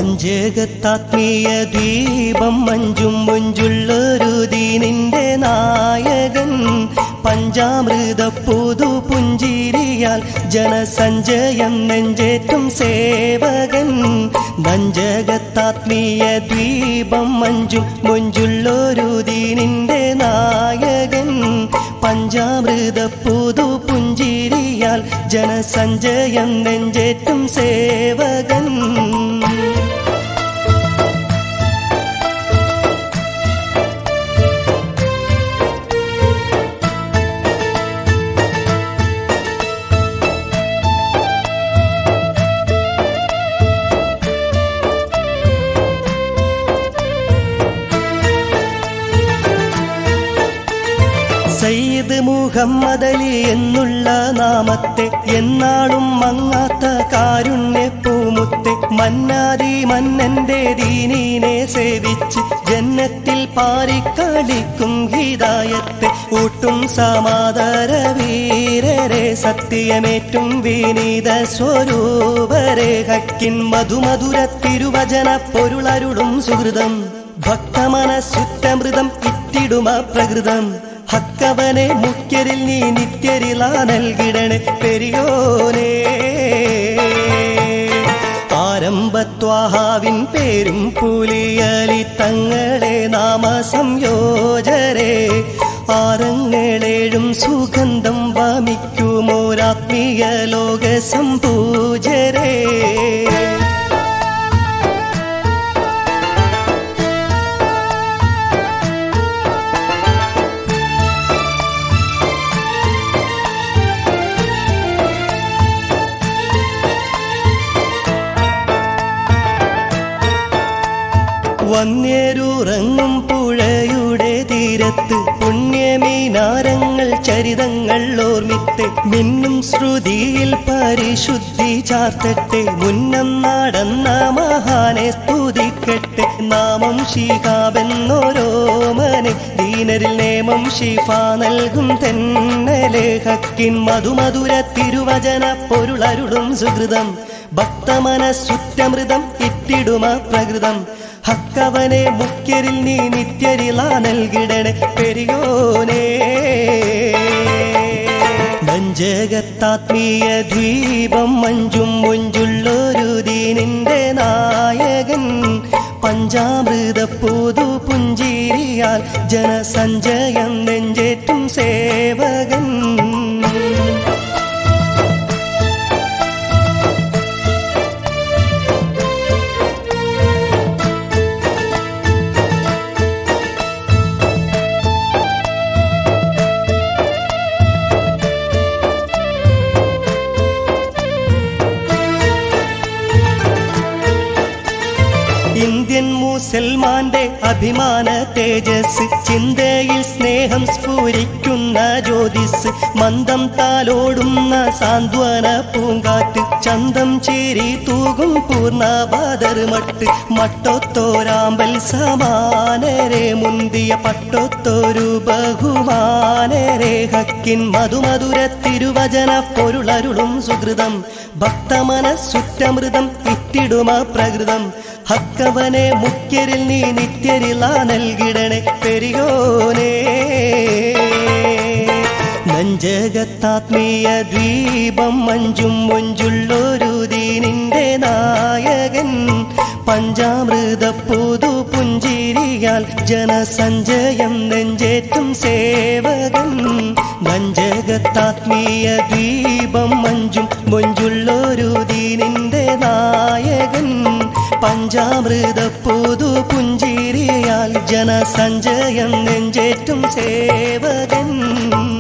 നെഞ്ചകത്താത്മീയ ദീപം മഞ്ചും മൊഞ്ചുള്ളൊരു ദീനിന്റെ നായകൻ പഞ്ചാമൃത പുതു പുഞ്ചിരിയാൽ ജനസഞ്ചയം നെഞ്ചേറ്റും സേവകൻ നഞ്ചകത്താത്മീയ ദീപം മഞ്ചും മൊഞ്ചുള്ളൊരു ദീനിന്റെ നായകൻ പഞ്ചാമൃത പുതു പുഞ്ചിരിയാൽ ജനസഞ്ചയം നെഞ്ചേറ്റും സേവകൻ സയ്യിദ് മുഹമ്മദ് അലി എന്നുള്ള നാമത്തെ എന്നാളും മങ്ങാത്ത കാരുണ്യ പൂമുത്തെ മന്നാതി മന്നന്റെ ദീനീനെ സേവിച്ച് ജന്നത്തിൽ പാരിക്കളിക്കും ഹിതായത്തെ ഊട്ടും സമാദര വീരരെ സത്യമേറ്റും വിനീത സ്വരൂപരെ ഹക്കിൻ മധുമധുര തിരുവചന പൊരുളരുളും സുഹൃതം ഭക്തമനസുറ്റമൃതം ഇറ്റിടുമ പ്രകൃതം ഹക്കവനെ മുഖ്യരിൽ നീ നിത്യരില നൽകിടണേ പെരിയോനേ ആരംഭത്വാഹാവിൻ പേരും പുലിയലി തങ്ങളെ നാമ സംയോജരെ ആരങ്ങളേഴും സുഗന്ധം വമിക്കുമോരാത്മീയ ലോക സംപൂജരേ വന്യരുറങ്ങും പുഴയുടെ തീരത്ത് പുണ്യമീനാരങ്ങൾ ചരിതങ്ങൾ ഓർമ്മിത്തെ മിന്നും ശ്രുതിയിൽ പരിശുദ്ധി ചാർത്തട്ടെ മുന്നം നടന്ന മഹാനെ സ്തുതിക്കട്ടെ നാമം ശീകാബെന്നോരോമനെ ദീനരിൽ നേമം ശിഫ നൽകും തെന്നലെ ഹക്കിൻ മധുമധുര തിരുവചന പൊരുളരുളും സുഹൃതം ഭക്തമനസുറ്റമൃതം ഇറ്റിടുമ പ്രകൃതം ഹക്കവനെ മുഖ്യരിൽ നീ നിത്യരില നൽകിടണേ പെരിയോനേ നഞ്ചകത്താത്മീയ ദ്വീപം മഞ്ചും മൊഞ്ചുള്ളൊരു ദീനിന്റെ നായകൻ പഞ്ചാമൃത പുതു പുഞ്ചിരിയാൽ ജനസഞ്ചയം നെഞ്ചേറ്റും സേവകൻ ഇന്ത്യൻ മുസൽമാന്റെ അഭിമാന തേജസ് ചിന്തയിൽ സ്നേഹം സ്ഫുരിക്കുന്ന ജ്യോതിസ് മന്ദം താലോടുന്ന സാന്ത്വന പൂങ്കാറ്റ് ചന്തം ചേരി തൂകും പൂർണ്ണബാദർ മട്ട് മട്ടൊത്തോരാമ്പൽ സമാനരെ മുന്തിയ പട്ടൊത്തൊരു ബഹുമാനരെ ഹക്കിൻ മധുമധുര തിരുവചന പൊരുളരുളും സുഹൃതം ഭക്തമനസുറ്റമൃതം ഇറ്റിടുമ പ്രകൃതം ഹക്കവനെ മുഖ്യരിൽ നീ നിത്യരില നൽകിടണേ പെരിയോനേ നഞ്ചകത്താത്മീയ ദ്വീപം മഞ്ചും മൊഞ്ചുള്ളൊരു ദീനിന്റെ നായകൻ പഞ്ചാമൃത പുതു പുഞ്ചിരിയാൽ ജനസഞ്ചയം നെഞ്ചേറ്റും സേവകൻ നഞ്ചകത്താത്മീയ ദീപം മഞ്ചും മൊഞ്ചുള്ളൊരു ദീനിന്റെ നായകൻ പഞ്ചാമൃത പുതു പുഞ്ചിരിയാൽ ജനസഞ്ചയം നെഞ്ചേറ്റും സേവകൻ